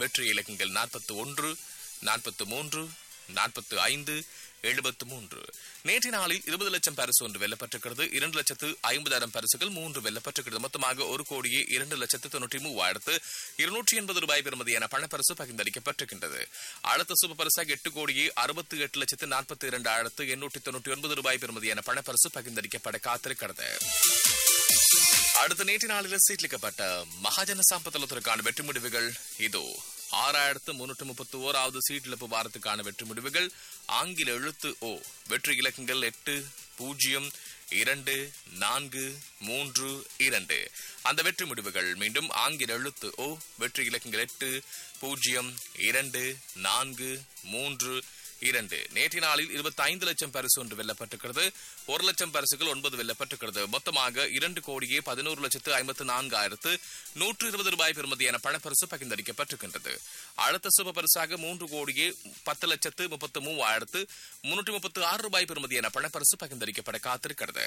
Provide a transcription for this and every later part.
வெற்றி இலக்கங்கள் நாற்பத்தி ஒன்று நாற்பத்தி மூன்று நாற்பத்தி ஐந்து எழுபத்து மூன்று நேற்று நாளில் இருபது லட்சம் பரிசு ஒன்று வெல்லப்பட்டிருக்கிறது இரண்டு லட்சத்து ஐம்பதாயிரம் பரிசுகள் மூன்று வெல்லப்பட்டிருக்கிறது மொத்தமாக ஒரு கோடியே இரண்டு லட்சத்து தொண்ணூற்றி மூவாயிரத்து இருநூற்றி எண்பது ரூபாய் பெறுமதியான பணப்பரிசு பகிர்ந்தளிக்கப்பட்டிருக்கின்றது அடுத்த சூப்பர் பரிசாக எட்டு கோடியே அறுபத்தி எட்டு லட்சத்து நாற்பத்தி இரண்டாயிரத்து எண்ணூற்றி தொண்ணூற்றி ஒன்பது ரூபாய் பெறுமதியான பணப்பரிசு பகிர்ந்தளிக்கப்பட காத்திருக்கிறது அடுத்த நேற்று நாளில் சீட்லிக்கப்பட்ட மகாஜன சாம்பத்தலத்திற்கான வெற்றி முடிவுகள் இதோ ஆறாயிரத்து முன்னூற்று முப்பத்தி ஓராவது சீட்டிழப்பு வாரத்துக்கான வெற்றி முடிவுகள் ஆங்கில எழுத்து ஓ வெற்றி இலக்கங்கள் எட்டு பூஜ்ஜியம் இரண்டு நான்கு மூன்று இரண்டு அந்த வெற்றி முடிவுகள் மீண்டும் ஆங்கில எழுத்து ஓ வெற்றி இலக்கங்கள் எட்டு பூஜ்ஜியம் இரண்டு நான்கு மூன்று இரண்டு நேற்று நாளில் இருபத்தி ஐந்து லட்சம் பரிசு ஒன்று வெல்லப்பட்டிருக்கிறது ஒரு லட்சம் பரிசுகள் ஒன்பது வெல்லப்பட்டிருக்கிறது மொத்தமாக இரண்டு கோடியே பதினோரு லட்சத்து ஐம்பத்து நான்காயிரத்து நூற்று இருபது ரூபாய் பெறுமதியான பணப்பரிசு பகிர்ந்தளிக்கப்பட்டிருக்கின்றது அடுத்த சுப பரிசாக மூன்று கோடியே பத்து லட்சத்து முப்பத்து மூவாயிரத்து முன்னூற்றி முப்பத்து ஆறு ரூபாய் பெறுமதியான பணப்பரிசு பகிர்ந்தளிக்கப்பட காத்திருக்கிறது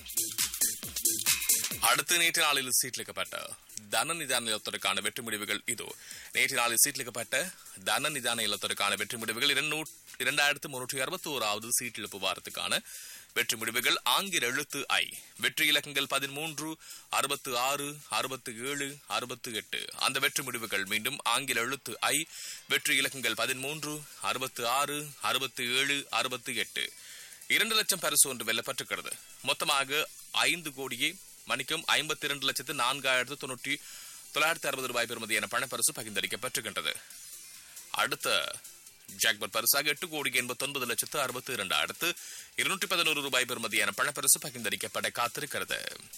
அடுத்து நேற்று நாளில் சீட்லிக்கப்பட்ட தன நிதான இல்லத்திற்கான வெற்றி முடிவுகள் இதோ நேற்று நாளில் சீட்லிக்கப்பட்ட தன நிதான இல்லத்திற்கான வெற்றி முடிவுகள் இரண்டு- இரண்டாயிரத்து முன்னூற்றி அறுபத்தி ஓராவது சீட்டிழப்பு வாரத்துக்கான வெற்றி முடிவுகள் ஆங்கில எழுத்து ஐ வெற்றி இலக்கங்கள் பதிமூன்று அறுபத்து ஆறு அறுபத்து ஏழு அறுபத்து எட்டு அந்த வெற்றி முடிவுகள் மீண்டும் ஆங்கில எழுத்து ஐ வெற்றி இலக்கங்கள் பதிமூன்று அறுபத்து ஆறு அறுபத்து ஏழு அறுபத்து எட்டு இரண்டு லட்சம் பரிசு ஒன்று வெல்லப்பட்டிருக்கிறது மொத்தமாக ஐந்து கோடியே மணிக்கும் ஐம்பத்தி இரண்டு லட்சத்து நான்காயிரத்து தொண்ணூற்றி தொள்ளாயிரத்தி அறுபது ரூபாய் பெறுமதியான பணப்பரிசு பகிர்ந்தளிக்கப்பட்டிருக்கின்றது அடுத்த ஜாக்பர் பரிசாக எட்டு கோடி எண்பத்தி ஒன்பது லட்சத்து அறுபத்தி இரண்டாயிரத்து இருநூற்றி பதினோரு ரூபாய் பெறுமதியான பணப்பரிசு பகிர்ந்தளிக்கப்பட காத்திருக்கிறது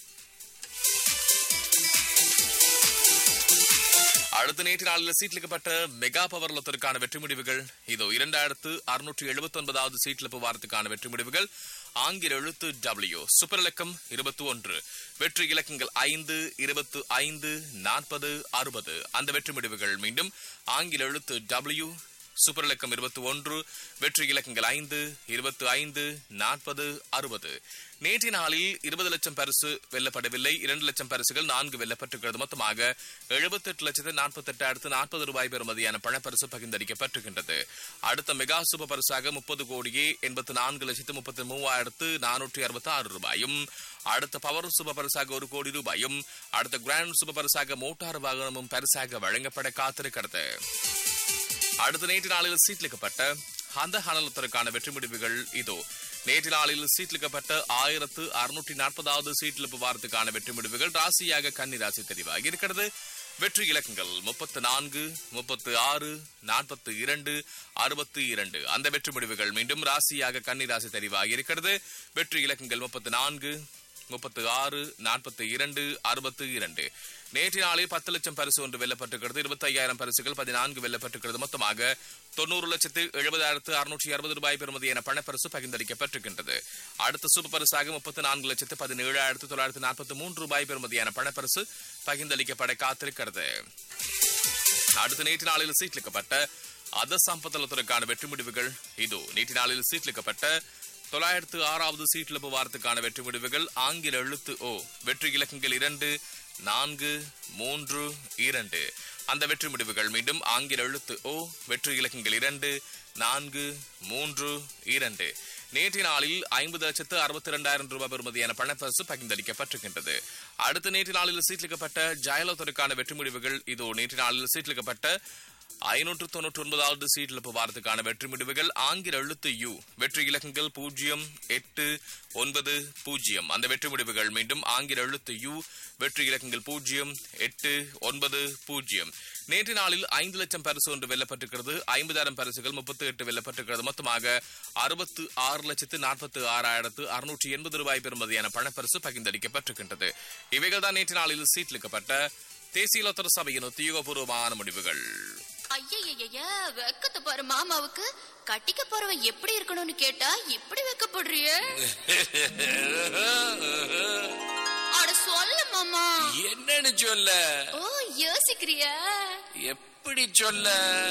அடுத்த நேற்று நாளில் சீட்லிக்கப்பட்ட மெகா பவர் லொத்தருக்கான வெற்றி முடிவுகள் இதோ இரண்டாயிரத்து அறுநூற்றி எழுபத்தி ஒன்பதாவது சீட்லிப்பு வாரத்துக்கான வெற்றி முடிவுகள் ஆங்கில எழுத்து டபிள்யூ சூப்பர் இலக்கம் இருபத்தி ஒன்று வெற்றி இலக்கங்கள் ஐந்து இருபத்து ஐந்து நாற்பது அறுபது அந்த வெற்றி முடிவுகள் மீண்டும் ஆங்கில எழுத்து டபிள்யூ சூப்பர் இலக்கம் இருபத்தி ஒன்று வெற்றி இலக்கங்கள் ஐந்து இருபத்தி ஐந்து நாற்பது அறுபது நேற்றைய நாளில் இருபது லட்சம் பரிசு வெல்லப்படவில்லை இரண்டு லட்சம் பரிசுகள் நான்கு வெல்லப்பட்டிருக்கிறது மொத்தமாக எழுபத்தி எட்டு லட்சத்து நாற்பத்தி எட்டாயிரத்து நாற்பது ரூபாய் பெறுமதியான பணப்பரிசு பகிர்ந்தளிக்கப்பட்டிருக்கின்றது அடுத்த மெகா சூப்பர் பரிசாக முப்பது கோடியே எண்பத்தி நான்கு லட்சத்து முப்பத்தி மூவாயிரத்து நானூற்றி அறுபத்தி ஆறு ரூபாயும் அடுத்த பவர் சூப்பர் பரிசாக ஒரு கோடி ரூபாயும் அடுத்த கிராண்ட் சூப்பர் பரிசாக மோட்டார் வாகனமும் பரிசாக வழங்கப்பட காத்திருக்கிறது அடுத்த நேற்று நாளில் சீட்லிக்கப்பட்ட அந்த ஹனலத்திற்கான வெற்றி முடிவுகள் இதோ நேற்று நாளில் சீட்லிக்கப்பட்ட ஆயிரத்து அறுநூற்றி நாற்பதாவது சீட்லிப்பு வாரத்துக்கான வெற்றி முடிவுகள் ராசியாக கன்னி ராசி தெரிவாகி இருக்கிறது வெற்றி இலக்கங்கள் முப்பத்து நான்கு முப்பத்து ஆறு நாற்பத்து இரண்டு அறுபத்து இரண்டு அந்த வெற்றி முடிவுகள் மீண்டும் ராசியாக கன்னி ராசி தெரிவாகி இருக்கிறது வெற்றி இலக்கங்கள் முப்பத்து நான்கு முப்பத்து ஆறு நாற்பத்தி இரண்டு அறுபத்து இரண்டு நேற்று நாளில் பத்து லட்சம் பரிசு ஒன்று வெல்லப்பட்டிருக்கிறது இருபத்தி ஐயாயிரம் பரிசுகள் பதினான்கு வெல்லப்பட்டிருக்கிறது மொத்தமாக தொண்ணூறு லட்சத்து எழுபதாயிரத்து அறுநூற்றி அறுபது ரூபாய் பெறுமதியான பணப்பரிசு பகிர்ந்தளிக்கப்பட்டிருக்கின்றது அடுத்த சூப்பர் பரிசாக முப்பத்தி நான்கு லட்சத்து பதினேழாயிரத்து தொள்ளாயிரத்து நாற்பத்தி மூன்று ரூபாய் பெறுமதியான பணப்பரிசு பகிர்ந்தளிக்கப்பட காத்திருக்கிறது அடுத்த நேற்று நாளில் சீட்லிக்கப்பட்ட அத சம்பத்தலத்திற்கான வெற்றி முடிவுகள் இதோ நேற்று நாளில் சீட்லிக்கப்பட்ட தொள்ளாயிரத்து ஆறாவது சீட்லிப்பு வாரத்துக்கான வெற்றி முடிவுகள் ஆங்கில எழுத்து ஓ வெற்றி இலக்கங்கள் இரண்டு நான்கு மூன்று இரண்டு அந்த வெற்றி முடிவுகள் மீண்டும் ஆங்கில எழுத்து ஓ வெற்றி இலக்கங்கள் இரண்டு நான்கு மூன்று இரண்டு நேற்றைய நாளில் ஐம்பது லட்சத்து அறுபத்தி இரண்டாயிரம் ரூபாய் பெறுமதியான பணப்பரிசு பகிர்ந்தளிக்கப்பட்டிருக்கின்றது அடுத்த நேற்று நாளில் சீட்லிக்கப்பட்ட ஜெயலலிதாவுக்கான வெற்றி முடிவுகள் இதோ நேற்று நாளில் சீட்லிக்கப்பட்ட ஐநூற்று தொன்னூற்றி ஒன்பதாவது சீட்டிழப்பு வாரத்துக்கான வெற்றி முடிவுகள் ஆங்கில எழுத்து யு வெற்றி இலக்கங்கள் பூஜ்ஜியம் எட்டு ஒன்பது பூஜ்ஜியம் அந்த வெற்றி முடிவுகள் மீண்டும் ஆங்கில எழுத்து யு வெற்றி இலக்கங்கள் பூஜ்ஜியம் எட்டு ஒன்பது பூஜ்ஜியம் நேற்று நாளில் ஐந்து லட்சம் பரிசு ஒன்று வெல்லப்பட்டிருக்கிறது ஐம்பதாயிரம் பரிசுகள் முப்பத்தி எட்டு வெல்லப்பட்டிருக்கிறது மொத்தமாக அறுபத்து ஆறு லட்சத்து நாற்பத்தி ஆறாயிரத்து அறுநூற்றி எண்பது ரூபாய் பெறுமதியான பணப்பரிசு பகிர்ந்தளிக்கப்பட்டிருக்கின்றது இவைகள் தான் நேற்று நாளில் சீட்லிக்கப்பட்ட தேசிய லோத்தர சபையின் உத்தியோகபூர்வமான முடிவுகள் ஐயய்யய்ய வெக்கத்தை பாரு மாமாவுக்கு கட்டிக்க போறவன் எப்படி இருக்கணும்னு கேட்டா இப்படி வெக்கப்படுறிய அட சொல்ல மாமா என்னன்னு சொல்ல ஓ யோசிக்கிறியா எப்படி சொல்ல